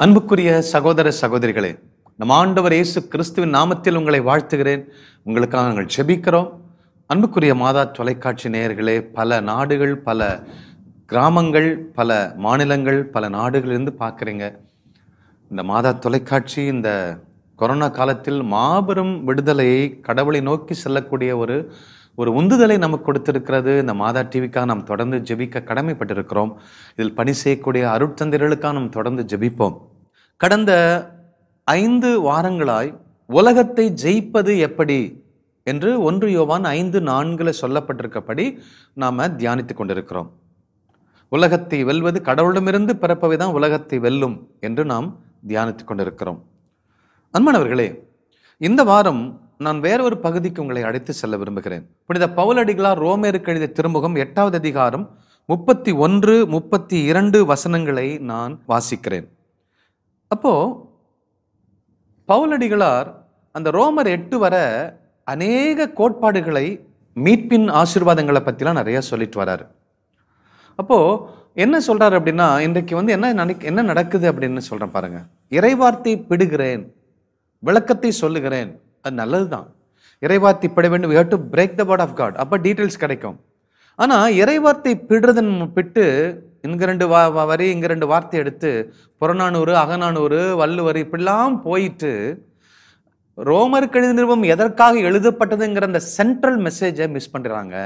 அன்புக்குரிய சகோதர சகோதரிகளே நம் ஆண்டவர் இயேசு கிறிஸ்துவின் நாமத்தில் உங்களை வாழ்த்துகிறேன் உங்களுக்காக நாங்கள் ஜெபிக்கிறோம் அன்புக்குரிய மாதா தொலைக்காட்சி நேயர்களே பல நாடுகள் பல கிராமங்கள் பல மாநிலங்கள் பல நாடுகளிலிருந்து பார்க்குறீங்க இந்த மாதா தொலைக்காட்சி இந்த கொரோனா காலத்தில் மாபெரும் விடுதலையை கடவுளை நோக்கி செல்லக்கூடிய ஒரு ஒரு உந்துதலை நமக்கு கொடுத்திருக்கிறது இந்த மாதா டிவிக்காக நாம் தொடர்ந்து ஜெபிக்க கடமைப்பட்டிருக்கிறோம் இதில் பணி செய்யக்கூடிய அருட்தந்திரர்களுக்காக நாம் தொடர்ந்து ஜெபிப்போம் கடந்த ஐந்து வாரங்களாய் உலகத்தை ஜெயிப்பது எப்படி என்று ஒன்று யோவான் ஐந்து நான்குல சொல்லப்பட்டிருக்கபடி நாம தியானித்துக் கொண்டிருக்கிறோம் உலகத்தை வெல்வது கடவுளிடமிருந்து பிறப்பவை தான் உலகத்தை வெல்லும் என்று நாம் தியானித்துக் கொண்டிருக்கிறோம் அன்பானவர்களே இந்த வாரம் நான் வேற ஒரு பகுதிக்கு உங்களை அழைத்து செல்ல விரும்புகிறேன் புனித பவுலடிகளார் ரோமேருக்கு எழுதிய திருமுகம் எட்டாவது அதிகாரம் முப்பத்தி ஒன்று முப்பத்தி இரண்டு வசனங்களை நான் வாசிக்கிறேன் அப்போ பவுலடிகளார் அந்த ரோமர் எட்டு வர அநேக கோட்பாடுகளை மீட்பின் ஆசீர்வாதங்களை பற்றிலாம் நிறைய சொல்லிட்டு வராரு அப்போ என்ன சொல்றாரு அப்படின்னா இன்றைக்கு வந்து என்ன நினைக்க என்ன நடக்குது அப்படின்னு சொல்றேன் பாருங்க இறைவார்த்தை பிடுகிறேன் விளக்கத்தை சொல்லுகிறேன் அது நல்லதுதான் இறைவார்த்தை பிட வேண்டும் you to break the word of God அப்போ டீட்டெயில்ஸ் கிடைக்கும் ஆனா இறைவார்த்தை பிடுறதன் பிட்டு இங்க ரெண்டு வா வா- வரி இங்க ரெண்டு வார்த்தை எடுத்து புறநானூறு அகநானூறு வள்ளுவர் இப்படிலாம் போயிட்டு ரோமருக்கு எழுதி நிருபம் எதற்காக எழுதப்பட்டதுங்கிற அந்த சென்ட்ரல் மெசேஜை மிஸ் பண்றாங்க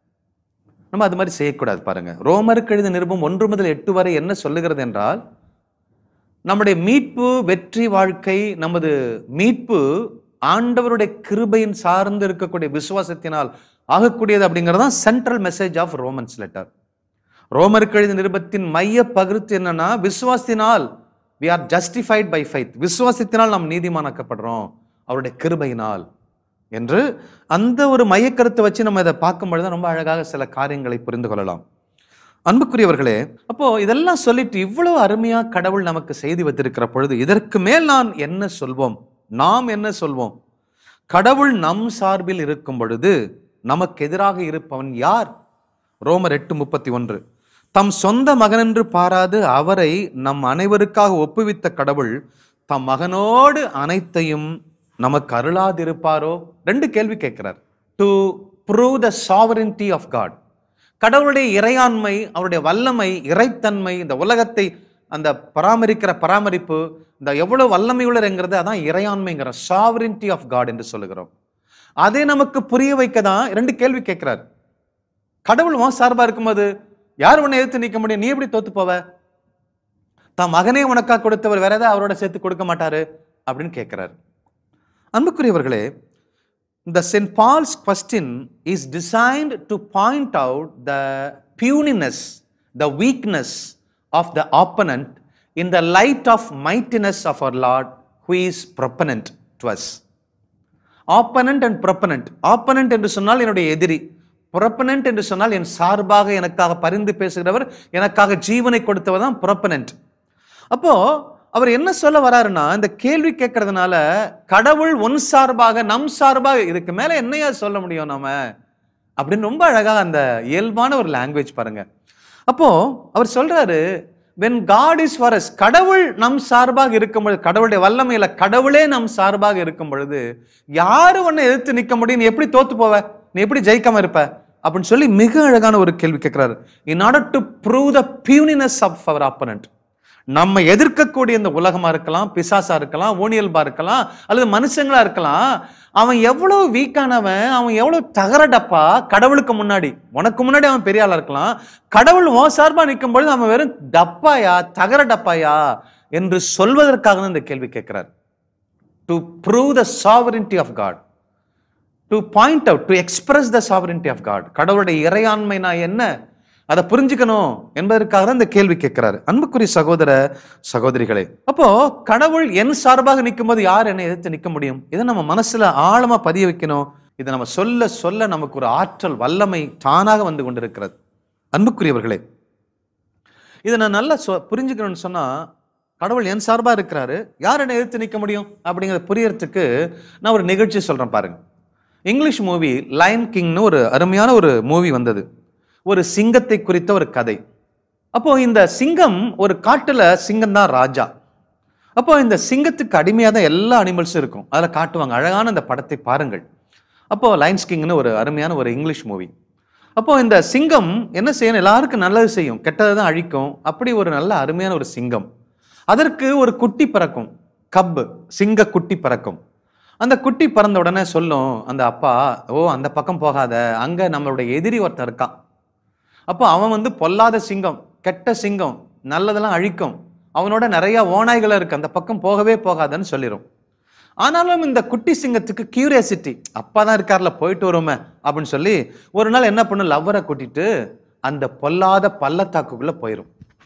நம்ம அது மாதிரி செய்யக்கூடாது பாருங்க ரோமருக்கு எழுதி நிருபம் ஒன்று முதல் எட்டு வரை என்ன சொல்லுகிறது என்றால் நம்முடைய மீட்பு வெற்றி வாழ்க்கை நமது மீட்பு ஆண்டவருடைய கிருபையின் சார்ந்து இருக்கக்கூடிய விசுவாசத்தினால் ஆகக்கூடியது அப்படிங்கிறது தான் central message of Romans letter ரோமருக்கு எழுதிய நிருபத்தின் மைய பகிர்த்து என்னன்னா விசுவாசத்தினால் we are justified by faith விசுவாசத்தினால் நாம் நீதிமானாக்கப்படுறோம் அவருடைய கிருபையினால் என்று அந்த ஒரு மையக்கருத்தை வச்சு நம்ம இதை பார்க்கும்பொழுது தான் ரொம்ப அழகாக சில காரியங்களை புரிந்து கொள்ளலாம் அன்புக்குரியவர்களே அப்போ இதெல்லாம் சொல்லிட்டு இவ்வளவு அருமையா கடவுள் நமக்கு செய்தி வைத்திருக்கிற பொழுது இதற்கு மேல் நான் என்ன சொல்வோம் நாம் என்ன சொல்வோம் கடவுள் நம் சார்பில் இருக்கும் பொழுது நமக்கு எதிராக இருப்பவன் யார் ரோமர் எட்டு முப்பத்தி ஒன்று தம் சொந்த மகனென்று பாராது அவரை நம் அனைவருக்காக ஒப்புவித்த கடவுள் தம் மகனோடு அனைத்தையும் நமக்கு அருளாதிருப்பாரோ ரெண்டு கேள்வி கேட்கிறார் to prove the sovereignty of God கடவுளுடைய இறையாண்மை அவருடைய வல்லமை இறைத்தன்மை இந்த உலகத்தை அந்த பராமரிக்கிற பராமரிப்பு இந்த எவ்வளவு வல்லமை உள்ளதுங்கிறது அதான் இறையாண்மைங்கிற சாவரின்டி ஆஃப் காட் என்று சொல்லுகிறோம் அதை நமக்கு புரிய வைக்க தான் ரெண்டு கேள்வி கேட்கிறார் கடவுள் உன் சார்பா இருக்கும்போது யார் உன்னை எதிர்த்து நிற்க முடியும் நீ எப்படி தோத்து போவ தான் மகனே உனக்கா கொடுத்தவர் வேற ஏதாவது அவரோட சேர்த்து கொடுக்க மாட்டாரு அப்படின்னு கேட்கிறார் அன்புக்குரியவர்களே The St. Paul's question is designed to point out the puniness, the weakness of the opponent in the light of mightiness of our Lord who is proponent to us. Opponent and proponent opponent என்று சொன்னால் என்னுடைய எதிரி ப்ரொப்பனண்ட் என்று சொன்னால் என் சார்பாக எனக்காக பரிந்து பேசுகிறவர் எனக்காக ஜீவனை கொடுத்தவர் தான் ப்ரொப்பனண்ட் அப்போ அவர் என்ன சொல்ல வராருன்னா இந்த கேள்வி கேட்கறதுனால கடவுள் உன் சார்பாக நம் சார்பாக இதுக்கு மேல என்னையா சொல்ல முடியும் நாம அப்படின்னு ரொம்ப அழகா அந்த இயல்பான ஒரு லாங்குவேஜ் பாருங்க அப்போ அவர் சொல்றாரு when God is for us கடவுள் நம் சார்பாக இருக்கும் பொழுது கடவுளுடைய வல்லமையில கடவுளே நம் சார்பாக இருக்கும் பொழுது யாரு உன்னை எதிர்த்து நிக்க முடியும் நீ எப்படி தோத்து போவ நீ எப்படி ஜெயிக்காம இருப்ப அப்படின்னு சொல்லி மிக அழகான ஒரு கேள்வி கேட்கிறாரு in order to prove the பியூனினஸ் ஆஃப் அவர் ஆப்பனண்ட் நம்ம எதிர்க்கக்கூடிய இந்த உலகமா இருக்கலாம் பிசாசா இருக்கலாம் ஊனியல்பா இருக்கலாம் அல்லது மனுஷங்களா இருக்கலாம் அவன் எவ்வளவு வீக்கானவன் அவன் எவ்வளவு தகரடப்பா கடவுளுக்கு முன்னாடி உனக்கு முன்னாடி அவன் பெரிய ஆளா இருக்கலாம் கடவுள் உன் சார்பா நிற்கும் பொழுது அவன் வெறும் டப்பாயா தகர டப்பாயா என்று சொல்வதற்காக தான் இந்த கேள்வி கேட்கிறார் to prove the sovereignty of God to point out to express the sovereignty of God கடவுளுடைய இறையாண்மைனா என்ன அதை புரிஞ்சுக்கணும் என்பதற்காக தான் இந்த கேள்வி கேட்கிறாரு அன்புக்குரிய சகோதர சகோதரிகளே அப்போ கடவுள் என் சார்பாக நிற்கும் போது யார் என்னை எதிர்த்து நிற்க முடியும் இதை நம்ம மனசுல ஆழமா பதிய வைக்கணும் இதை நம்ம சொல்ல சொல்ல நமக்கு ஒரு ஆற்றல் வல்லமை தானாக வந்து கொண்டிருக்கிறது அன்புக்குரியவர்களே இதை நான் நல்லா சொ புரிஞ்சுக்கணும்னு சொன்னா கடவுள் என் சார்பா இருக்கிறாரு யார் என்னை எதிர்த்து நிற்க முடியும் அப்படிங்கிறத புரியறதுக்கு நான் ஒரு நிகழ்ச்சி சொல்றேன் பாருங்க இங்கிலீஷ் மூவி லயன் கிங்னு ஒரு அருமையான ஒரு மூவி வந்தது ஒரு சிங்கத்தை குறித்த ஒரு கதை அப்போ இந்த சிங்கம் ஒரு காட்டுல சிங்கம் தான் ராஜா அப்போ இந்த சிங்கத்துக்கு அடிமையாக தான் எல்லா அனிமல்ஸும் இருக்கும் அதில் காட்டுவாங்க அழகான அந்த படத்தை பாருங்கள் அப்போ லைன்ஸ் கிங்னு ஒரு அருமையான ஒரு இங்கிலீஷ் மூவி அப்போ இந்த சிங்கம் என்ன செய்யணும் எல்லாருக்கும் நல்லது செய்யும் கெட்டதை தான் அழிக்கும் அப்படி ஒரு நல்ல அருமையான ஒரு சிங்கம் அதற்கு ஒரு குட்டி பிறக்கும் கப்பு சிங்க குட்டி பிறக்கும் அந்த குட்டி பிறந்த உடனே சொல்லும் அந்த அப்பா ஓ அந்த பக்கம் போகாத அங்க நம்மளுடைய எதிரி ஒருத்தன் இருக்கான் அப்போ அவன் வந்து பொல்லாத சிங்கம் கெட்ட சிங்கம் நல்லதெல்லாம் அழிக்கும் அவனோட நிறைய ஓநாய்கள் இருக்கு அந்த பக்கம் போகவே போகாதன்னு சொல்லிடும் ஆனாலும் இந்த குட்டி சிங்கத்துக்கு கியூரியாசிட்டி அப்பா தான் இருக்கார்ல போயிட்டு வருமே அப்படின்னு சொல்லி ஒரு நாள் என்ன பண்ணும் லவ்வரை கூட்டிட்டு அந்த பொல்லாத பள்ளத்தாக்குக்குள்ள போயிடும்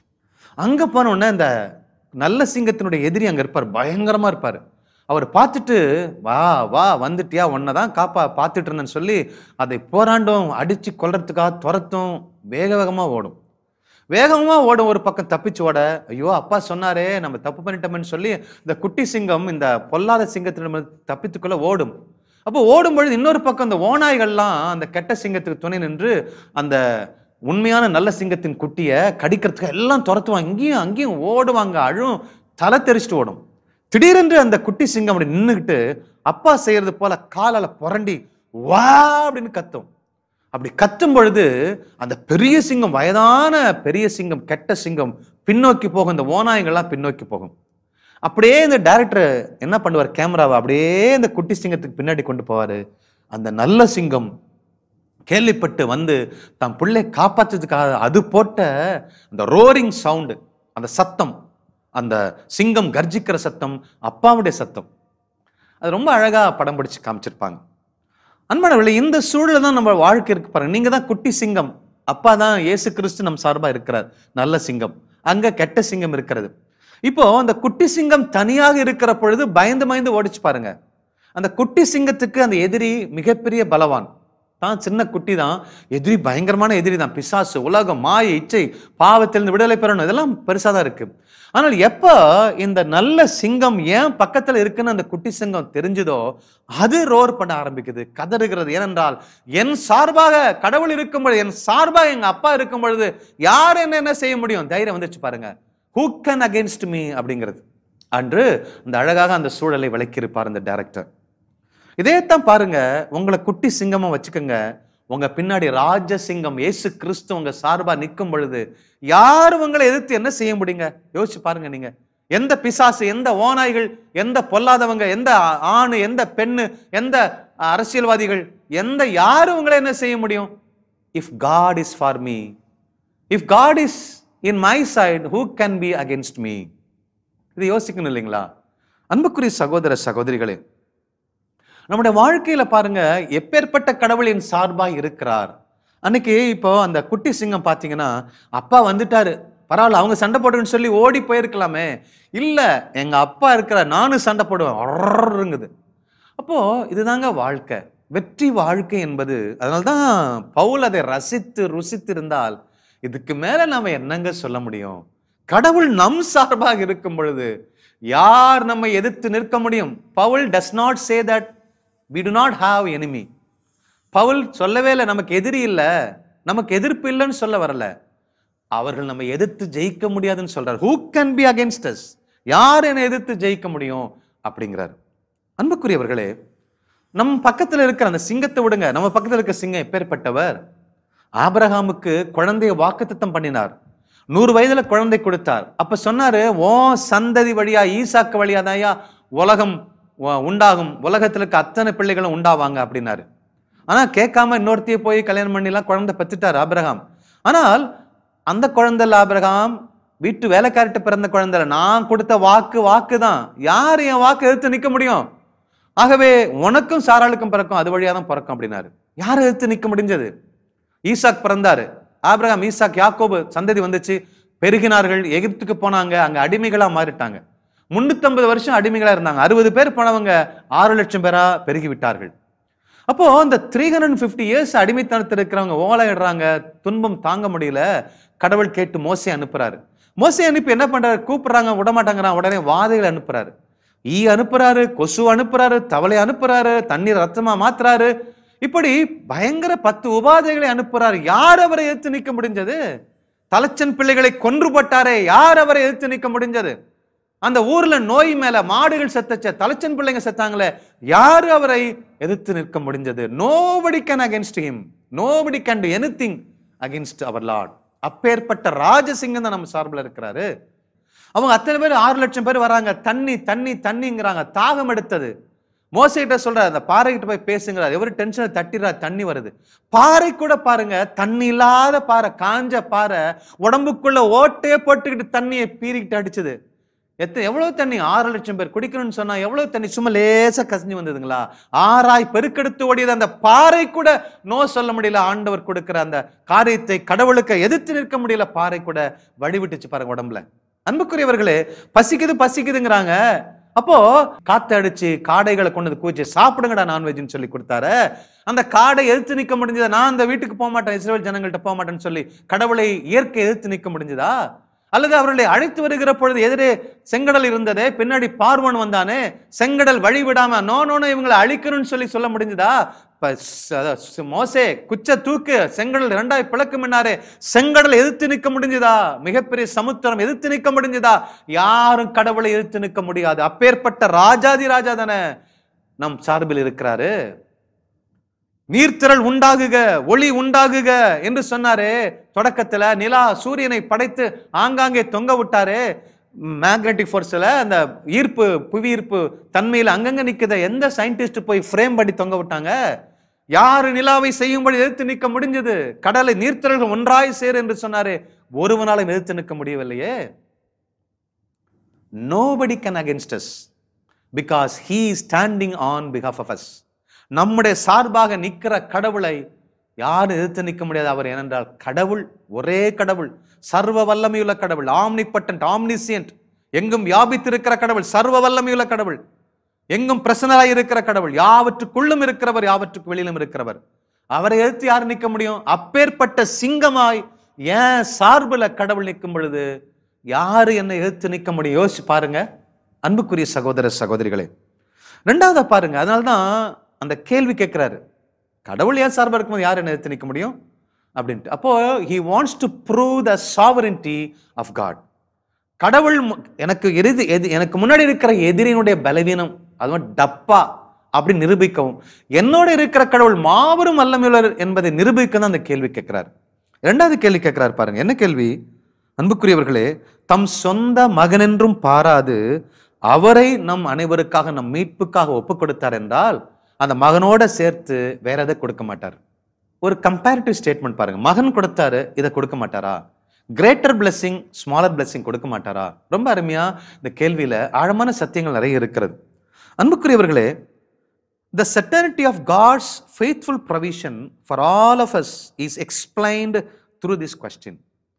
அங்க போன உடனே இந்த நல்ல சிங்கத்தினுடைய எதிரி அங்க இருப்பார் பயங்கரமா இருப்பார் அவர் பார்த்துட்டு வா வா வந்துட்டியா உன்னை தான் காப்பா பார்த்துட்டு இருந்தேன்னு சொல்லி அதை போராண்டும் அடிச்சு கொல்றதுக்காக துரத்தும் வேக வேகமா ஓடும் வேகமா ஓடும் ஒரு பக்கம் தப்பிச்சு ஓட ஐயோ அப்பா சொன்னாரே நம்ம தப்பு பண்ணிட்டோம்னு சொல்லி இந்த குட்டி சிங்கம் இந்த பொல்லாத சிங்கத்திடம் தப்பித்துக்குள்ள ஓடும் அப்போ ஓடும் பொழுது இன்னொரு பக்கம் அந்த ஓநாய்கள்லாம் அந்த கெட்ட சிங்கத்துக்கு துணை நின்று அந்த உண்மையான நல்ல சிங்கத்தின் குட்டியை கடிக்கிறதுக்கு எல்லாம் துரத்துவாங்க இங்கேயும் அங்கேயும் ஓடுவாங்க அழும் தலை தெரிச்சுட்டு ஓடும் திடீரென்று அந்த குட்டி சிங்கம் அப்படி நின்றுக்கிட்டு அப்பா செய்யறது போல காலால புரண்டி வா அப்படின்னு கத்தும் அப்படி கத்தும் பொழுது அந்த பெரிய சிங்கம் வயதான பெரிய சிங்கம் கெட்ட சிங்கம் பின்னோக்கி போகும் இந்த ஓநாயங்கள்லாம் பின்னோக்கி போகும் அப்படியே இந்த டைரக்டர் என்ன பண்ணுவார் கேமராவை அப்படியே இந்த குட்டி சிங்கத்துக்கு பின்னாடி கொண்டு போவாரு அந்த நல்ல சிங்கம் கேள்விப்பட்டு வந்து தன் பிள்ளை காப்பாத்துறதுக்காக அது போட்ட அந்த ரோரிங் சவுண்டு அந்த சத்தம் அந்த சிங்கம் கர்ஜிக்கிற சத்தம் அப்பாவுடைய சத்தம் அது ரொம்ப அழகா படம் பிடிச்சு காமிச்சிருப்பாங்க அன்பானவர்களே இந்த சூழல தான் நம்ம வாழ்க்கை இருக்கு பாருங்க நீங்க தான் குட்டி சிங்கம் அப்பா தான் இயேசு கிறிஸ்து நம் சார்பா இருக்கிறார் நல்ல சிங்கம் அங்க கெட்ட சிங்கம் இருக்கிறது இப்போ அந்த குட்டி சிங்கம் தனியாக இருக்கிற பொழுது பயந்து பயந்து ஓடிச்சு பாருங்க அந்த குட்டி சிங்கத்துக்கு அந்த எதிரி மிகப்பெரிய பலவான் தான் சின்ன குட்டி தான் எதிரி பயங்கரமான எதிரி தான் பிசாசு உலகம் மாய இச்சை பாவத்திலிருந்து விடுதலை பெறணும் இதெல்லாம் பெருசாக தான் இருக்கு ஆனால் எப்போ இந்த நல்ல சிங்கம் ஏன் பக்கத்தில் இருக்குன்னு அந்த குட்டி சிங்கம் தெரிஞ்சுதோ அது ரோர் பண்ண ஆரம்பிக்குது கதறுகிறது ஏனென்றால் என் சார்பாக கடவுள் இருக்கும் பொழுது என் சார்பாக எங்க அப்பா இருக்கும் பொழுது யார் என்ன என்ன செய்ய முடியும் தைரியம் வந்துச்சு பாருங்க ஹூ கேன் அகேன்ஸ்ட் மீ அப்படிங்கிறது அன்று இந்த அழகாக அந்த சூழலை விளக்கியிருப்பார் அந்த டைரக்டர் இதே தான் பாருங்க உங்களை குட்டி சிங்கமா வச்சுக்கோங்க உங்க பின்னாடி ராஜ சிங்கம் இயேசு கிறிஸ்து உங்க சார்பா நிற்கும் பொழுது யார் உங்களை எதிர்த்து என்ன செய்ய முடியுங்க யோசிச்சு பாருங்க நீங்க எந்த பிசாசு எந்த ஓநாய்கள் எந்த பொல்லாதவங்க எந்த ஆணு எந்த பெண்ணு எந்த அரசியல்வாதிகள் எந்த யாரு உங்களை என்ன செய்ய முடியும் if God is for me if God is in my side who can be against me இது யோசிக்கணும் இல்லைங்களா அன்புக்குரிய சகோதர சகோதரிகளே நம்முடைய வாழ்க்கையில பாருங்க எப்பேற்பட்ட கடவுளின் சார்பா இருக்கிறார் அன்னைக்கு இப்போ அந்த குட்டி சிங்கம் பார்த்தீங்கன்னா அப்பா வந்துட்டாரு பரவாயில்ல அவங்க சண்டை போடுன்னு சொல்லி ஓடி போயிருக்கலாமே இல்ல எங்க அப்பா இருக்கிற நானும் சண்டை போடுவேன் ஒர்ருங்குது அப்போ இதுதாங்க வாழ்க்கை வெற்றி வாழ்க்கை என்பது அதனால்தான் பவுல் அதை ரசித்து ருசித்து இருந்தால் இதுக்கு மேல நாம என்னங்க சொல்ல முடியும் கடவுள் நம் சார்பாக இருக்கும் பொழுது யார் நம்மை எதிர்த்து நிற்க முடியும் Paul does not say that we do not have enemy Paul சொல்லவே இல்லை நமக்கு எதிரி இல்லை நமக்கு எதிர்ப்பு இல்லைன்னு சொல்ல வரல அவர்கள் நம்ம எதிர்த்து ஜெயிக்க முடியாதுன்னு சொல்றார் who can be against us யார் என்னை எதிர்த்து ஜெயிக்க முடியும் அப்படிங்கிறார் அன்புக்குரியவர்களே நம் பக்கத்துல இருக்கிற அந்த சிங்கத்தை விடுங்க நம்ம பக்கத்துல இருக்க சிங்கம் எப்பேற்பட்டவர் ஆபிரகாமுக்கு குழந்தைய வாக்குத்தத்தம் பண்ணினார் நூறு வயதுல குழந்தை கொடுத்தார் அப்ப சொன்னாரு ஓ சந்ததி வழியா ஈசாக்கு வழியா தாயா உலகம் உ- உண்டாகும் உலகத்துல இருக்க அத்தனை பிள்ளைகளும் உண்டாவாங்க அப்படின்னாரு ஆனா கேட்காம இன்னொருத்தைய போய் கல்யாணம் பண்ணிலாம் குழந்தை பெற்றுட்டார் ஆபிரகாம் ஆனால் அந்த குழந்தை இல்ல ஆபிரகாம் வீட்டு வேலைக்காரிட்ட பிறந்த குழந்தை இல்ல. நான் கொடுத்த வாக்கு வாக்கு தான் யார் என் வாக்கு எதிர்த்து நிக்க முடியும் ஆகவே உனக்கும் சாராளுக்கும் பிறக்கும் அது வழியா தான் பிறக்கும் அப்படின்னாரு யார் எதிர்த்து நிக்க முடிஞ்சது ஈசாக் பிறந்தாரு ஆபிரகாம் ஈசாக் யாக்கோபு சந்ததி வந்துச்சு பெருகினார்கள் எகிப்துக்கு போனாங்க அங்க அடிமைகளா மாறிட்டாங்க முன்னூத்தம்பது வருஷம் அடிமைகளா இருந்தாங்க அறுபது பேர் போனவங்க ஆறு லட்சம் பேரா பெருகி விட்டார்கள் அப்போ இந்த த்ரீ ஹண்ட்ரட் ஃபிஃப்டி இயர்ஸ் அடிமைத்தனத்தில் இருக்கிறவங்க ஓலையிடுறாங்க துன்பம் தாங்க முடியல கடவுள் கேட்டு மோசே அனுப்புறாரு மோசே அனுப்பி என்ன பண்றாரு கூப்பிடுறாங்க விட மாட்டாங்கிறான் உடனே வாதைகள் அனுப்புறாரு ஈ அனுப்புறாரு கொசு அனுப்புறாரு தவளை அனுப்புறாரு தண்ணீர் ரத்தமா மாத்துறாரு இப்படி பயங்கர பத்து உபாதைகளை அனுப்புறாரு யார் அவரை எதிர்த்து நிற்க முடிஞ்சது தலைச்சன் பிள்ளைகளை கொன்று போட்டாரே யார் அவரை எதிர்த்து நிற்க முடிஞ்சது அந்த ஊர்ல நோய் மேல மாடுகள் செத்தச்ச தலைச்சன் பிள்ளைங்க செத்தாங்களே யாரு அவரை எதிர்த்து நிற்க முடிஞ்சது nobody can against him nobody can do anything against அவர் லார்ட் அப்பேற்பட்ட ராஜசிங்கம் தான் நம்ம சார்பில் இருக்கிறாரு அவங்க அத்தனை பேர் ஆறு லட்சம் பேர் வராங்க தண்ணி தண்ணி தண்ணிங்கிறாங்க தாகம் எடுத்தது மோசைகிட்ட சொல்றாரு அந்த பாறைகிட்ட போய் பேசுங்கிறார் எவரு டென்ஷனை தட்டிடுறா தண்ணி வருது பாறை கூட பாருங்க தண்ணி இல்லாத பாறை காஞ்ச பாறை உடம்புக்குள்ள ஓட்டே போட்டுக்கிட்டு தண்ணியை பீறிக்கிட்டு அடிச்சது எத்தனை எவ்வளவு தண்ணி ஆறு லட்சம் பேர் குடிக்கணும்னு சொன்னா எவ்வளவு தண்ணி சும்மா லேசா கசிஞ்சு வந்ததுங்களா ஆறாய் பெருக்கெடுத்து ஓடியது அந்த பாறை கூட நோ சொல்ல முடியல ஆண்டவர் கொடுக்கிற அந்த காரியத்தை கடவுளுக்கு எதிர்த்து நிற்க முடியல பாறை கூட வழிவிட்டுச்சு பாருங்க உடம்புல அன்புக்குரியவர்களே பசிக்குது பசிக்குதுங்கிறாங்க அப்போ காத்து அடிச்சு காடைகளை கொண்டு வந்து கூச்சி சாப்பிடுங்கடா நான்வெஜ்னு சொல்லி கொடுத்தாரு அந்த காடை எதிர்த்து நிற்க முடிஞ்சதா நான் அந்த வீட்டுக்கு போக மாட்டேன் இஸ்ரேல் ஜனங்கள்ட்ட போக மாட்டேன்னு சொல்லி கடவுளை இயற்கை எதிர்த்து நிற்க முடிஞ்சதா அல்லது அவர்களை அழைத்து வருகிற பொழுது எதிரே செங்கடல் இருந்ததே பின்னாடி பார்வன் வந்தானே செங்கடல் வழி விடாம நோ நோனோ இவங்களை அழிக்கணும்னு சொல்லி சொல்ல முடிஞ்சதா இப்ப ச- அதான் சு- மோசே குச்ச தூக்கு செங்கடல் இரண்டாய் பிளக்கு முன்னாரே செங்கடல் எதிர்த்து நிற்க முடிஞ்சதா மிகப்பெரிய சமுத்திரம் எதிர்த்து நிற்க முடிஞ்சதா யாரும் கடவுளை எதிர்த்து நிற்க முடியாது அப்பேற்பட்ட ராஜாதி ராஜா தானே நம் சார்பில் இருக்கிறாரு நீர்த்திரள் உண்டாகுக ஒளி உண்டாகுக என்று சொன்னாரே தொடக்கத்துல நிலா சூரியனை படைத்து ஆங்காங்கே தொங்க விட்டாரே மேக்னெட்டிக் ஃபோர்ஸ்ல அந்த ஈர்ப்பு புவி ஈர்ப்பு தன்மையில அங்கங்க நிக்குத எந்த சயின்டிஸ்ட் போய் ஃப்ரேம் பண்ணி தொங்க விட்டாங்க யாரு நிலாவை செய்யும்படி எதிர்த்து நிற்க முடிஞ்சது கடலை நீர்த்திரள்கள் ஒன்றாய் சேர் என்று சொன்னாரே ஒருவனாலும் எதிர்த்து நிற்க முடியவில்லையே nobody can against us because he is standing on behalf of us நம்முடைய சார்பாக நிற்கிற கடவுளை யாரும் எதிர்த்து நிற்க முடியாது அவர் ஏனென்றால் கடவுள் ஒரே கடவுள் சர்வ வல்லமையுள்ள கடவுள் ஆம்னிபட்டன்ட் ஆம்னிசியன்ட் எங்கும் வியாபித்திருக்கிற கடவுள் சர்வ வல்லமையுள்ள கடவுள் எங்கும் பிரசனராய் இருக்கிற கடவுள் யாவற்றுக்குள்ளும் இருக்கிறவர் யாவற்றுக்கு வெளியிலும் இருக்கிறவர் அவரை எதிர்த்து யார் நிற்க முடியும் அப்பேற்பட்ட சிங்கமாய் ஏன் சார்புல கடவுள் நிற்கும் பொழுது யாரு என்னை எதிர்த்து நிற்க முடியும் யோசிச்சு பாருங்க அன்புக்குரிய சகோதர சகோதரிகளே ரெண்டாவதா பாருங்க அதனால்தான் அந்த கேள்வி கேட்கிறாரு கடவுள் ஏன் சார்பா இருக்கும்போது யார் என்ன எதிர்த்து நிற்க முடியும் அப்படின்ட்டு அப்போ he wants to prove the sovereignty of God கடவுள் மு- எனக்கு எதிரி எது எனக்கு முன்னாடி இருக்கிற எதிரியினுடைய பலவீனம் அதுவும் டப்பா அப்படி நிரூபிக்கவும் என்னோட இருக்கிற கடவுள் மாபெரும் வல்லமையுள்ளவர் என்பதை நிரூபிக்க தான் அந்த கேள்வி கேட்கிறார் இரண்டாவது கேள்வி கேட்கிறார் பாருங்க என்ன கேள்வி அன்புக்குரியவர்களே தம் சொந்த மகனென்றும் பாராது அவரை நம் அனைவருக்காக நம் மீட்புக்காக ஒப்பு கொடுத்தார் என்றால் அந்த மகனோட சேர்த்து வேற எதை கொடுக்க மாட்டார் ஒரு கம்பேரிட்டிவ் ஸ்டேட்மெண்ட் பாருங்க மகன் கொடுத்தாரு இதை கொடுக்க மாட்டாரா கிரேட்டர் blessing ஸ்மாலர் blessing கொடுக்க மாட்டாரா ரொம்ப அருமையா இந்த கேள்வியில ஆழமான சத்தியங்கள் நிறைய இருக்கிறது அன்புக்குரியவர்களே the certainty of God's faithful provision for all of us is explained through this question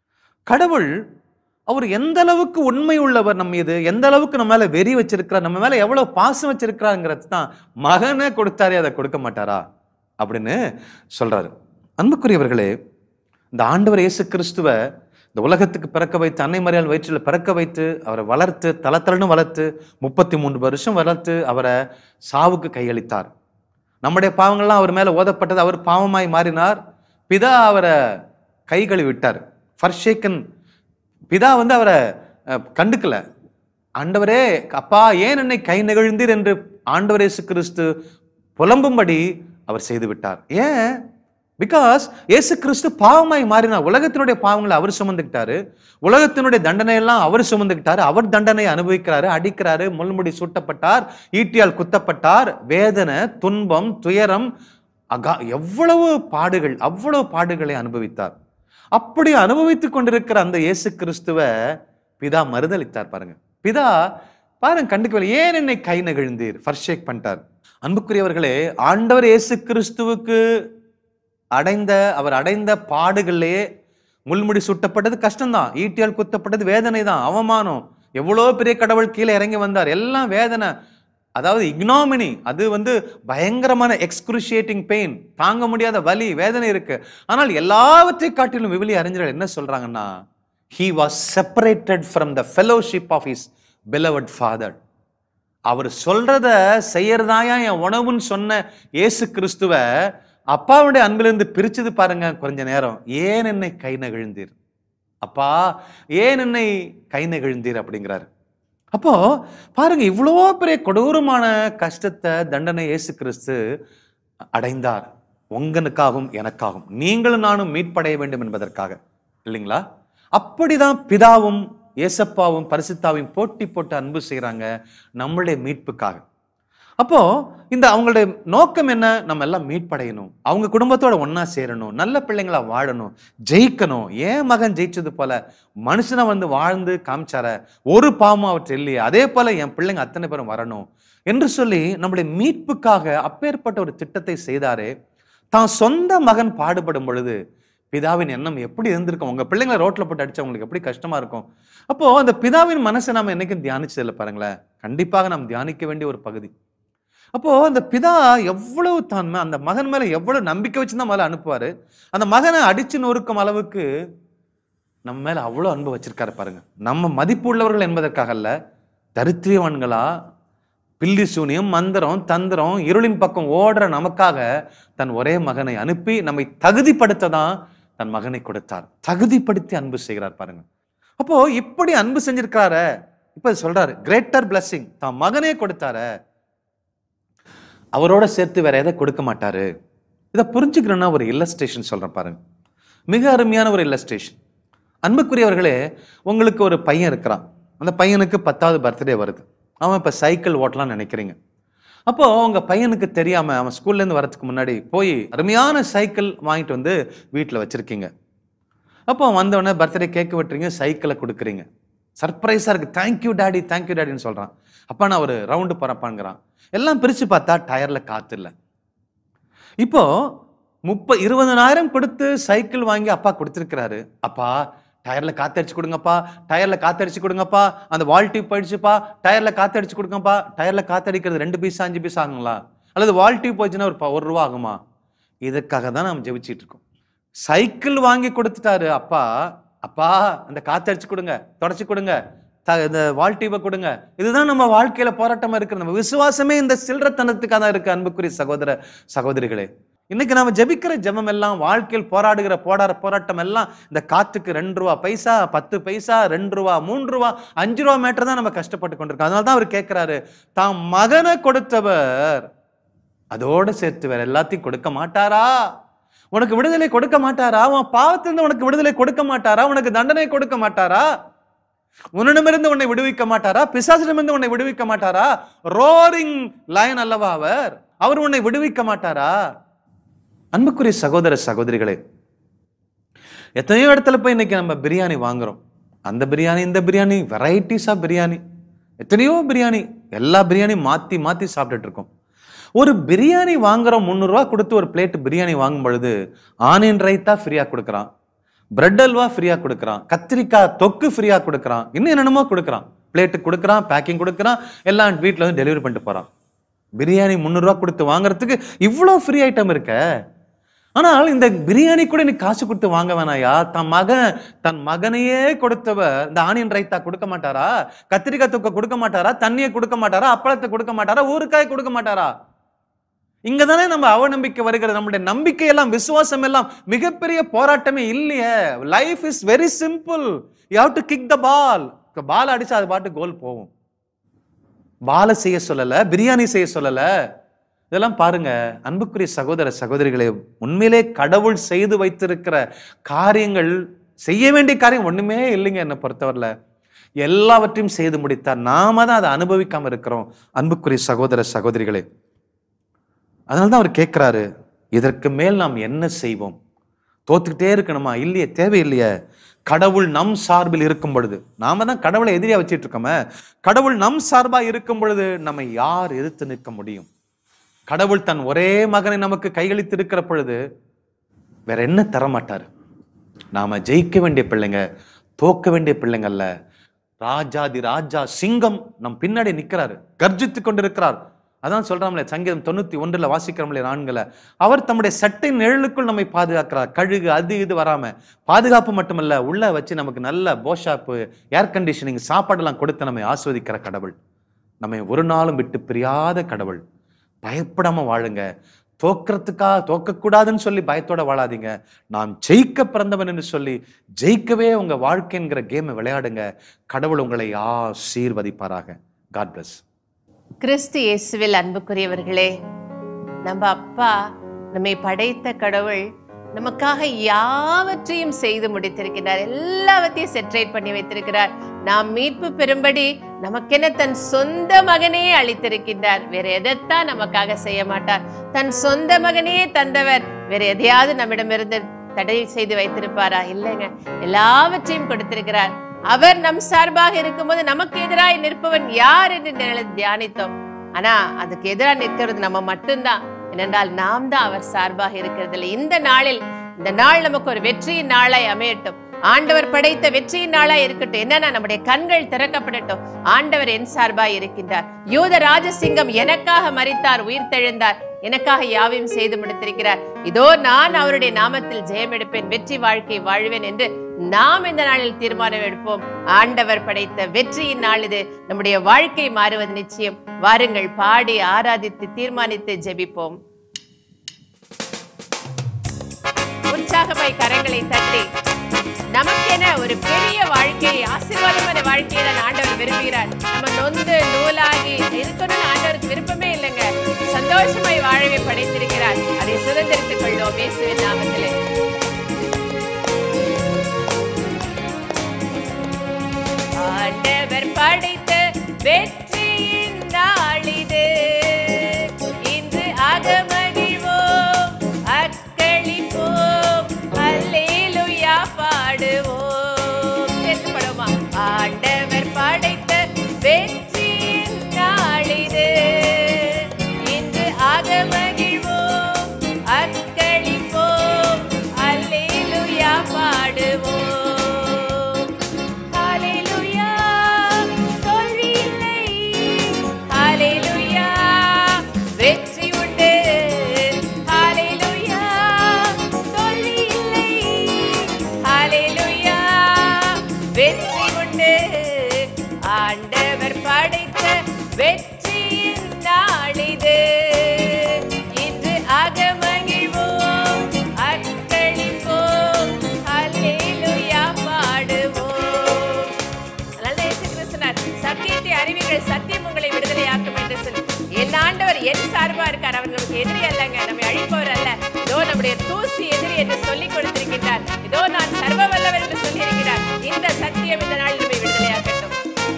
கடவுள் அவர் எந்த அளவுக்கு உண்மை உள்ளவர் நம்ம மீது எந்த அளவுக்கு நம்ம மேல வெறி வச்சிருக்கிறார் நம்ம மேல எவ்வளவு பாசம் வச்சிருக்கிறாங்கிறது தான் மகனை கொடுத்தாரே அதை கொடுக்க மாட்டாரா அப்படின்னு சொல்றாரு அன்புக்குரியவர்களே இந்த ஆண்டவர் இயேசு கிறிஸ்துவ இந்த உலகத்துக்கு பிறக்க வைத்து அன்னை மரியாள் வயிற்றில் பிறக்க வைத்து அவரை வளர்த்து தளத்தலன்னு வளர்த்து முப்பத்தி மூன்று வருஷம் வளர்த்து அவரை சாவுக்கு கையளித்தார் நம்முடைய பாவங்கள்லாம் அவர் மேல ஓதப்பட்டது அவர் பாவமாய் மாறினார் பிதா அவரை கை கழுவி விட்டார் ஃபர்ஷேக்கன் பிதா வந்து அவரை அஹ், கண்டுக்கல ஆண்டவரே அப்பா ஏன் என்னை கை நெகிழ்ந்தீர் என்று ஆண்டவர் இயேசு கிறிஸ்து புலம்பும்படி அவர் செய்து விட்டார் ஏன் பிகாஸ் இயேசு கிறிஸ்து பாவமாய் மாறினார் உலகத்தினுடைய பாவங்களை அவர் சுமந்துக்கிட்டாரு உலகத்தினுடைய தண்டனை எல்லாம் அவர் சுமந்துக்கிட்டாரு அவர் தண்டனை அனுபவிக்கிறாரு அடிக்கிறாரு முள்முடி சூட்டப்பட்டார் ஈட்டியால் குத்தப்பட்டார் வேதனை துன்பம் துயரம் அகா எவ்வளவு பாடுகள் அவ்வளவு பாடுகளை அனுபவித்தார் அப்படி அனுபவித்துக் கொண்டிருக்கிற அந்த இயேசு கிறிஸ்துவ பிதா மறுதளித்தார் பாருங்க பிதா பாருங்க கண்டுக்கவில்லை ஏன் என்னை கை நெகிழ்ந்தீர் ஃபர்ஷேக் பண்ணிட்டார் அன்புக்குரியவர்களே ஆண்டவர் இயேசு கிறிஸ்துவுக்கு அடைந்த அவர் அடைந்த பாடுகள்லயே முள்முடி சுட்டப்பட்டது கஷ்டம்தான் ஈட்டியால் குத்தப்பட்டது வேதனை தான் அவமானம் எவ்வளோ பெரிய கடவுள் கீழே இறங்கி வந்தார் எல்லாம் வேதனை அதாவது இக்னாமினி அது வந்து பயங்கரமான எக்ஸ்க்ரூஷியேட்டிங் பெயின் தாங்க முடியாத வலி வேதனை இருக்கு ஆனால் எல்லாவற்றை காட்டிலும் விவிலி அறிஞர்கள் என்ன சொல்றாங்கன்னா he was separated from the fellowship of his beloved father அவர் சொல்றத செய்யறதாயா என் உணவுன்னு சொன்ன இயேசு கிறிஸ்துவ அப்பாவுடைய அன்பிலிருந்து பிரிச்சது பாருங்க கொஞ்ச நேரம் ஏன் என்னை கை நெகிழ்ந்தீர் அப்பா ஏன் என்னை கை நெகிழ்ந்தீர் அப்படிங்கிறார் அப்போ பாருங்க இவ்வளோ பெரிய கொடூரமான கஷ்டத்தை தண்டனை இயேசு கிறிஸ்து அடைந்தார் உங்களுக்காகவும் எனக்காகவும் நீங்களும் நானும் மீட்படைய வேண்டும் என்பதற்காக இல்லைங்களா அப்படிதான் பிதாவும் ஏசப்பாவும் பரிசுத்தாவையும் போட்டி போட்டு அன்பு செய்றாங்க நம்மளுடைய மீட்புக்காக அப்போ இந்த அவங்களுடைய நோக்கம் என்ன நம்ம எல்லாம் மீட்படையணும் அவங்க குடும்பத்தோட ஒண்ணா சேரணும் நல்ல பிள்ளைங்களா வாழணும் ஜெயிக்கணும் ஏன் மகன் ஜெயிச்சது போல மனுஷனை வந்து வாழ்ந்து காமிச்சார ஒரு பாவமும் அவற்றை இல்லையே அதே போல என் பிள்ளைங்க அத்தனை பேரும் வரணும் என்று சொல்லி நம்முடைய மீட்புக்காக அப்பேற்பட்ட ஒரு திட்டத்தை செய்தாரே தான் சொந்த மகன் பாடுபடும் பொழுது பிதாவின் எண்ணம் எப்படி இருந்திருக்கும் உங்க பிள்ளைங்களை ரோட்ல போட்டு அடிச்சா உங்களுக்கு எப்படி கஷ்டமா இருக்கும் அப்போ அந்த பிதாவின் மனசை நாம என்னைக்கும் தியானிச்சதில்லை பாருங்களேன் கண்டிப்பாக நாம் தியானிக்க வேண்டிய ஒரு பகுதி அப்போ அந்த பிதா எவ்வளவு தான் மே- அந்த மகன் மேல எவ்வளவு நம்பிக்கை வச்சு தான் மேல அனுப்புவாரு அந்த மகனை அடிச்சு நொறுக்கும் அளவுக்கு நம்ம மேல அவ்வளவு அன்பு வச்சிருக்காரு பாருங்க நம்ம மதிப்பு உள்ளவர்கள் என்பதற்காக அல்ல தரித்திரியவான்களா பில்லி சூனியம் மந்திரம் தந்திரம் இருளின் பக்கம் ஓடுற நமக்காக தன் ஒரே மகனை அனுப்பி நம்மை தகுதிப்படுத்த தான் தன் மகனை கொடுத்தார் தகுதிப்படுத்தி அன்பு செய்கிறார் பாருங்க அப்போ இப்படி அன்பு செஞ்சிருக்காரு இப்ப சொல்றாரு கிரேட்டர் பிளஸ்ஸிங் தான் மகனே கொடுத்தாரு அவரோட சேர்த்து வேற எதை கொடுக்க மாட்டாரு இதை புரிஞ்சுக்கணும்னா ஒரு இல்லஸ்ட்ரேஷன் சொல்றேன் பாருங்க மிக அருமையான ஒரு இல்லஸ்ட்ரேஷன் அன்புக்குரியவர்களே உங்களுக்கு ஒரு பையன் இருக்கிறான் அந்த பையனுக்கு பத்தாவது பர்த்டே வருது அவன் இப்போ சைக்கிள் ஓட்டலாம்னு நினைக்கிறீங்க அப்போ உங்க பையனுக்கு தெரியாம அவன் ஸ்கூல்ல இருந்து வரதுக்கு முன்னாடி போய் அருமையான சைக்கிள் வாங்கிட்டு வந்து வீட்டில் வச்சிருக்கீங்க அப்போ வந்தவொடனே பர்த்டே கேக் வெட்டுறீங்க சைக்கிளை கொடுக்குறீங்க சர்ப்ரைஸாக இருக்கு தேங்க்யூ டாடி தேங்க்யூ டாடின்னு சொல்கிறான் அப்பா நான் ஒரு ரவுண்டு போகிறப்பாங்கிறான் எல்லாம் பிரித்து பார்த்தா டயரில் காற்று இல்லை இப்போ முப்ப இருபதனாயிரம் கொடுத்து சைக்கிள் வாங்கி அப்பா கொடுத்துருக்கிறாரு அப்பா டயர்ல காத்தடிச்சு கொடுங்கப்பா டயர்ல காத்தடிச்சு கொடுங்கப்பா அந்த வால் டியூப் போயிடுச்சுப்பா டயர்ல காத்தடிச்சு கொடுங்கப்பா டயர்ல காத்தடிக்கிறது ரெண்டு பீஸ் அஞ்சு பீஸ் ஆகுங்களா அல்லது வால் டியூப் போயிடுச்சுன்னா ஒரு ப- ஒரு ரூபா ஆகுமா இதுக்காக தான் நம்ம ஜெபிச்சிட்டு இருக்கோம் சைக்கிள் வாங்கி கொடுத்துட்டாரு அப்பா அப்பா அந்த காத்தடிச்சு கொடுங்க தொடச்சு கொடுங்க த- இந்த வால் டியூபை கொடுங்க இதுதான் நம்ம வாழ்க்கையில போராட்டமா இருக்கு நம்ம விசுவாசமே இந்த சில்லறத்தனத்துக்காக தான் இருக்கு அன்புக்குரிய சகோதர சகோதரிகளே இன்னைக்கு நாம ஜெபிக்கிற ஜெபம் எல்லாம் வாழ்க்கையில் போராடுகிற போராட போராட்டம் எல்லாம் இந்த காத்துக்கு ரெண்டு ரூபா பைசா பத்து பைசா ரெண்டு ரூபா மூன்று ரூபா அஞ்சு ரூபா மேட்டர் தான் நம்ம கஷ்டப்பட்டு கொண்டிருக்கோம் அதனால தான் அவர் கேட்கிறாரு தாம் மகனை கொடுத்தவர் அதோட சேர்த்து வேற எல்லாத்தையும் கொடுக்க மாட்டாரா உனக்கு விடுதலை கொடுக்க மாட்டாரா உன் பாவத்திலிருந்து உனக்கு விடுதலை கொடுக்க மாட்டாரா உனக்கு தண்டனை கொடுக்க மாட்டாரா உன்னிடமிருந்து உன்னை விடுவிக்க மாட்டாரா பிசாசிடமிருந்து உன்னை விடுவிக்க மாட்டாரா ரோரிங் லயன் அல்லவா அவர் அவர் உன்னை விடுவிக்க மாட்டாரா அன்புக்குரிய சகோதர சகோதரிகளே எத்தனையோ இடத்துல போய் இன்னைக்கு நம்ம பிரியாணி வாங்குறோம் அந்த பிரியாணி இந்த பிரியாணி வெரைட்டிஸ் ஆஃப் பிரியாணி எத்தனையோ பிரியாணி எல்லா பிரியாணியும் மாத்தி மாத்தி சாப்பிட்டுட்டு இருக்கோம் ஒரு பிரியாணி வாங்குறோம் முந்நூறுரூவா கொடுத்து ஒரு பிளேட் பிரியாணி வாங்கும் பொழுது ஆனியன் ரைத்தா ஃப்ரீயா கொடுக்குறான் பிரெட் அல்வா ஃப்ரீயா கொடுக்குறான் கத்திரிக்காய் தொக்கு ஃப்ரீயா கொடுக்குறான் இன்னும் என்னென்னமோ கொடுக்குறான் பிளேட்டு கொடுக்குறான் பேக்கிங் கொடுக்குறான் எல்லாம் வீட்டில் வந்து டெலிவரி பண்ணிட்டு போறான் பிரியாணி முந்நூறுரூவா கொடுத்து வாங்குறதுக்கு இவ்வளோ ஃப்ரீ ஐட்டம் இருக்க ஆனால் இந்த பிரியாணி கூட நீ காசு கொடுத்து வாங்க வேணாயா தன் மகன் தன் மகனையே கொடுத்தவர் இந்த ஆனியன் ரைத்தா கொடுக்க மாட்டாரா கத்திரிக்காய் தொக்க கொடுக்க மாட்டாரா தண்ணியை கொடுக்க மாட்டாரா அப்பளத்தை கொடுக்க மாட்டாரா ஊறுகாய் கொடுக்க மாட்டாரா இங்க தானே நம்ம அவநம்பிக்கை வருகிறது நம்முடைய நம்பிக்கை எல்லாம் விசுவாசம் எல்லாம் மிகப்பெரிய போராட்டமே இல்லையே life is very simple you have to kick the ball ball அடிச்சா அது பாட்டு கோல் போகும் பாலை செய்ய சொல்லல பிரியாணி செய்ய சொல்லல இதெல்லாம் பாருங்க அன்புக்குரிய சகோதர சகோதரிகளே உண்மையிலே கடவுள் செய்து வைத்திருக்கிற காரியங்கள் செய்ய வேண்டிய காரியம் ஒண்ணுமே இல்லைங்க என்னை பொறுத்தவரையில எல்லாவற்றையும் செய்து முடித்தார் நாம தான் அதை அனுபவிக்காம இருக்கிறோம் அன்புக்குரிய சகோதர சகோதரிகளே அதனால தான் அவர் கேட்கிறாரு இதற்கு மேல் நாம் என்ன செய்வோம் தோத்துக்கிட்டே இருக்கணுமா இல்லையே தேவையில்லையே கடவுள் நம் சார்பில் இருக்கும் பொழுது நாம தான் கடவுளை எதிரியா வச்சிட்டு இருக்கோமே கடவுள் நம் சார்பா இருக்கும் பொழுது நம்மை யார் எதிர்த்து நிற்க முடியும் கடவுள் தன் ஒரே மகனை நமக்கு கையளித்து இருக்கிற பொழுது வேற என்ன தர மாட்டாரு நாம ஜெயிக்க வேண்டிய பிள்ளைங்க தோக்க வேண்டிய பிள்ளைங்க அல்ல ராஜாதி ராஜா சிங்கம் நம் பின்னாடி நிக்கிறாரு கர்ஜித்து கொண்டிருக்கிறார் அதான் சொல்றாங்களே சங்கீதம் தொண்ணூத்தி ஒன்றுல வாசிக்கிறோம்லே நான்குல அவர் தம்முடைய சட்டை நிழலுக்குள் நம்மை பாதுகாக்கிறார் கழுகு அது இது வராம பாதுகாப்பு மட்டுமல்ல உள்ள வச்சு நமக்கு நல்ல போஷாப்பு ஏர் கண்டிஷனிங் சாப்பாடெல்லாம் கொடுத்து நம்மை ஆஸ்வதிக்கிற கடவுள் நம்மை ஒரு நாளும் விட்டு பிரியாத கடவுள் பயப்படாம வாழுங்க தோக்கறதுக்காக தோக்கக்கூடாதுன்னு சொல்லி பயத்தோட வாழாதீங்க நான் ஜெயிக்க பிறந்தவன் என்று சொல்லி ஜெயிக்கவே உங்க வாழ்க்கைங்கிற கேமை விளையாடுங்க கடவுள் உங்களை ஆசீர்வதிப்பாராக காட் bless கிறிஸ்து இயேசுவில் அன்புக்குரியவர்களே நம்ம அப்பா நம்மை படைத்த கடவுள் நமக்காக யாவற்றையும் செய்து முடித்திருக்கிறார் எல்லாவற்றையும் செட்ரேட் பண்ணி வைத்திருக்கிறார் நாம் மீட்பு பெறும்படி நமக்கென தன் சொந்த மகனே அளித்திருக்கின்றார் வேற எதைத்தான் நமக்காக செய்ய மாட்டார் தன் சொந்த மகனே தந்தவர் வேற எதையாவது நம்மிடமிருந்து தடை செய்து வைத்திருப்பாரா இல்லைங்க எல்லாவற்றையும் கொடுத்திருக்கிறார் அவர் நம் சார்பாக இருக்கும்போது நமக்கு எதிராய் நிற்பவன் யார் என்று நிழ- தியானித்தோம் ஆனா அதுக்கு எதிராக நிற்கிறது நம்ம மட்டும்தான் ஏனென்றால் நாம் தான் அவர் சார்பாக இருக்கிறதில்லை இந்த நாளில் இந்த நாள் நமக்கு ஒரு வெற்றியின் நாளாய் அமையட்டும் ஆண்டவர் படைத்த வெற்றியின் நாளாய் இருக்கட்டும் என்னன்னா நம்முடைய கண்கள் திறக்கப்படட்டும் ஆண்டவர் என் சார்பாய் இருக்கின்றார் யூத ராஜசிங்கம் எனக்காக மரித்தார் உயிர் தெழுந்தார் எனக்காக யாவையும் செய்து முடித்திருக்கிறார் இதோ நான் அவருடைய நாமத்தில் ஜெயம் எடுப்பேன் வெற்றி வாழ்க்கை வாழ்வேன் என்று நாம் இந்த நாளில் தீர்மானம் எடுப்போம் ஆண்டவர் படைத்த வெற்றியின் நாள் இது நம்முடைய வாழ்க்கை மாறுவது நிச்சயம் வாருங்கள் பாடி ஆராதித்து தீர்மானித்து ஜெபிப்போம் உற்சாகமாய் கரங்களை தட்டி நமக்கென ஒரு பெரிய வாழ்க்கையை ஆசீர்வாதமான வாழ்க்கையை தான் ஆண்டவர் விரும்புகிறார் நம்ம நொந்து நூலாகி இருக்கணும்னு ஆண்டவருக்கு விருப்பமே இல்லைங்க சந்தோஷமாய் வாழவே படைத்திருக்கிறார் அதை சுதந்திரித்துக் கொள்வோம் இயேசுவின் நாமத்திலே ஆண்டவர் படைத்த வெற்றியின் நாளிது இன்று அகமகிழ்வோம் அக்களிப்போம் அல்லேலூயா பாடுவோம் சேர்த்து பாடுவோமா ஆண்டவர் படைத்த வெற்றியின் நாளிது இன்று அகமகிழ்வோம் அக்களிப்போம் அல்லேலூயா பாடுவோம் ஹalleluya தோல்வி இல்லை ஹalleluya வெற்றி உண்டு ஹalleluya தோல்வி இல்லை ஹalleluya வெற்றி உண்டு ஆண்டவர் படைத்த வெற்றியின் நாளிது இன்று அகமகிழ்வோம் அக்களிப்போம் ஹalleluya பாடுவோம் அதனால இயேசு கிறிஸ்து சொன்னார், சத்தியத்தை அறிவீர்கள் சத்தியம் உங்களை விடுதலையாக்கும் என்று சொல்லி என் ஆண்டவர் என் சார்பா இருக்கார் அவர் நமக்கு எதிரி அல்லங்க நம்மை அழிப்பவர் அல்ல இதோ நம்முடைய தூசி எதிரி என்று சொல்லிக் கொடுத்திருக்கின்றார் இதோ நான் சர்வ வல்லவர் என்று சொல்லியிருக்கிறார் இந்த சத்தியம் இந்த நாள் நம்மை விடுதலையாக்கட்டும்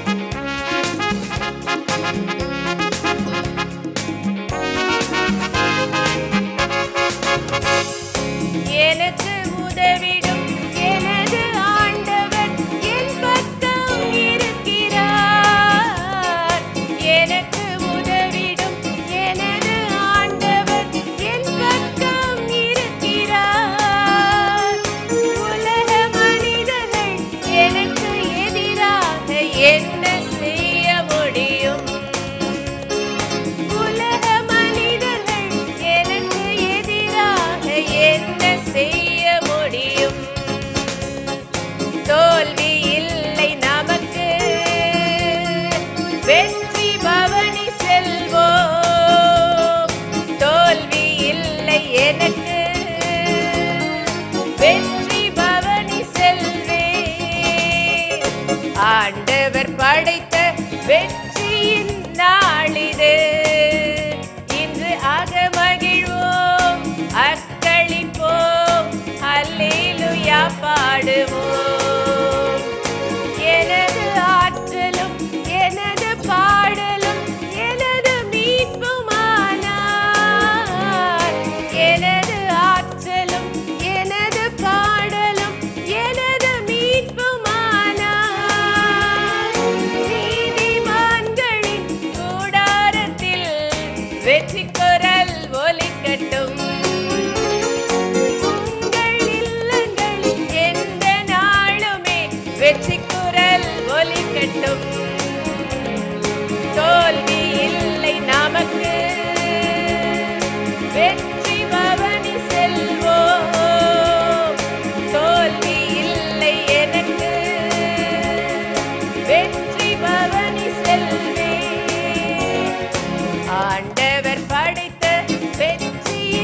எனக்கு உதவிடும் எனது ஆண்டவர் என் பக்கம் இருக்கிறார் எனக்கு உதவிடும் எனது ஆண்டவர் என் பக்கம் இருக்கிறார் உலக மனிதர்கள் எனக்கு எதிராக என்ன செய்ய முடியும் உலக மனிதர்கள் எனக்கு எதிராக என்ன செய்ய முடியும் தோல்வி இல்லை நமக்கு வெற்றி பவனி செல்வோம் தோல்வி இல்லை எனக்கு வெற்றி பவனி செல்வேன் ஆண்டவர் படைத்த வெற்றியின் நாளிது இன்று அகமகிழ்வோம் அக்களிப்போம் அல்லேலூயா பாடுவோம் எனது ஆற்றலும் எனது பாடலும் எனது மீட்புமானார் எனது ஆற்றலும் எனது பாடலும் எனது மீட்புமானார் நீதிமான்களின் கூடாரத்தில் வெற்றி குரல் ஒலிக்கட்டும் உங்கள் இல்லங்களில் எந்த நாளுமே வெற்றி குரல் ஒலிக்கட்டும் தோல்வி இல்லை நமக்கு வெற்றி பவனி செல்வோம் தோல்வி இல்லை எனக்கு வெற்றி பவனி செல்வேன் ஆண்டவர் படைத்த வெற்றி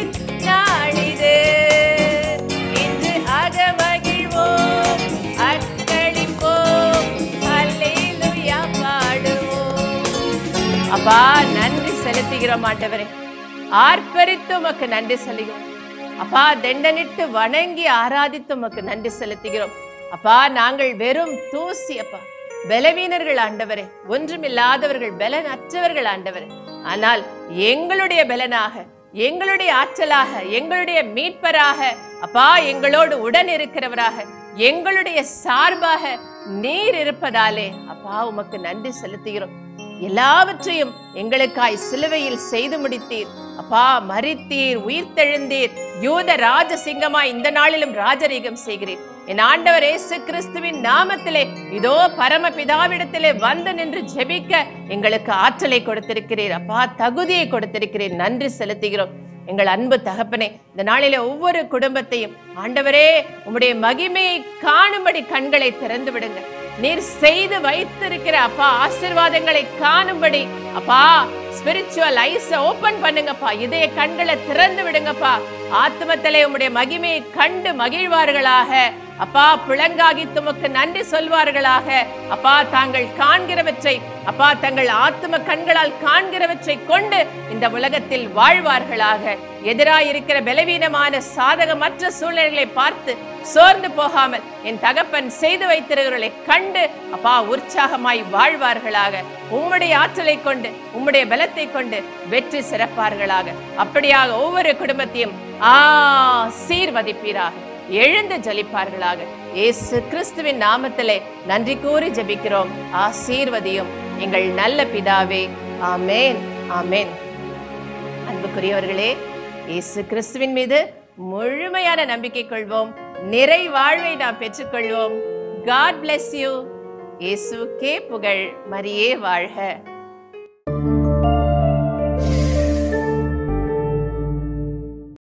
அப்பா நன்றி செலுத்துகிறோம் ஆண்டவரே ஆர்ப்பரித்து உமக்கு நன்றி செலுகிறோம் அப்பா தண்டனிட்டு வணங்கி ஆராதித்து உமக்கு நன்றி செலுத்துகிறோம் அப்பா நாங்கள் வெறும் தூசி அப்பா பலவீனர்கள் ஆண்டவரே ஒன்றுமில்லாதவர்கள் பலனற்றவர்கள் ஆண்டவரே ஆனால் எங்களுடைய பலனாக எங்களுடைய ஆற்றலாக எங்களுடைய மீட்பராக அப்பா எங்களோடு உடன் இருக்கிறவராக எங்களுடைய சார்பாக நீர் இருப்பதாலே அப்பா உமக்கு நன்றி செலுத்துகிறோம் எல்லாவற்றையும் எங்களுக்காய் சிலுவையில் செய்து முடித்தீர் அப்பா மரித்தீர் உயிர்த்தெழுந்தீர் யூத ராஜசிங்கமாய் இந்த நாளிலும் ராஜரீகம் செய்கிறீர் என் ஆண்டவர் இயேசு கிறிஸ்துவின் நாமத்திலே இதோ பரமபிதாவிடத்திலே வந்து நின்று ஜெபிக்க எங்களுக்கு ஆற்றலை கொடுத்திருக்கிறீர் அப்பா தகுதியை கொடுத்திருக்கிறீர் நன்றி செலுத்துகிறோம் எங்கள் அன்பு தகப்பனே இந்த நாளிலே ஒவ்வொரு குடும்பத்தையும் ஆண்டவரே உம்முடைய மகிமையை காணும்படி கண்களை திறந்து விடுங்க நீர் செய்து வைத்திருக்கிற அப்பா ஆசீர்வாதங்களை காணும்படி அப்பா ஸ்பிரிச்சுவல் ஐஸ ஓபன் பண்ணுங்கப்பா இதய கண்களை திறந்து விடுங்கப்பா ஆத்மத்திலே உம்முடைய மகிமையை கண்டு மகிழ்வார்களாக அப்பா பிளங்காகி துமக்கு நன்றி சொல்வார்களாக அப்பா தாங்கள் காண்கிறவற்றை அப்பா தங்கள் ஆத்ம கண்களால் காண்கிறவற்றை கொண்டு இந்த உலகத்தில் வாழ்வார்களாக எதிராயிருக்கிற பலவீனமான சாதகமற்ற சூழ்நிலைகளை பார்த்து சோர்ந்து போகாமல் என் தகப்பன் செய்து வைத்திருக்கிறவர்களை கண்டு அப்பா உற்சாகமாய் வாழ்வார்களாக உம்முடைய ஆற்றலை கொண்டு உம்முடைய பலத்தை கொண்டு வெற்றி சிறப்பார்களாக அப்படியாக ஒவ்வொரு குடும்பத்தையும் ஆ சீர்வதிப்பீராக எழுந்து ஜலிப்பார்களாக இயேசு கிறிஸ்துவின் நாமத்திலே நன்றி கூறி ஜெபிக்கிறோம் ஆசீர்வதியும் எங்கள் நல்ல பிதாவே ஆமேன் ஆமேன் அன்புக்குரியவர்களே இயேசு கிறிஸ்துவின் மீது முழுமையான நம்பிக்கை கொள்வோம் நிறை வாழ்வை நாம் பெற்றுக்கொள்வோம் காட் bless யூ இயேசுக்கே புகழ் மரியே வாழ்க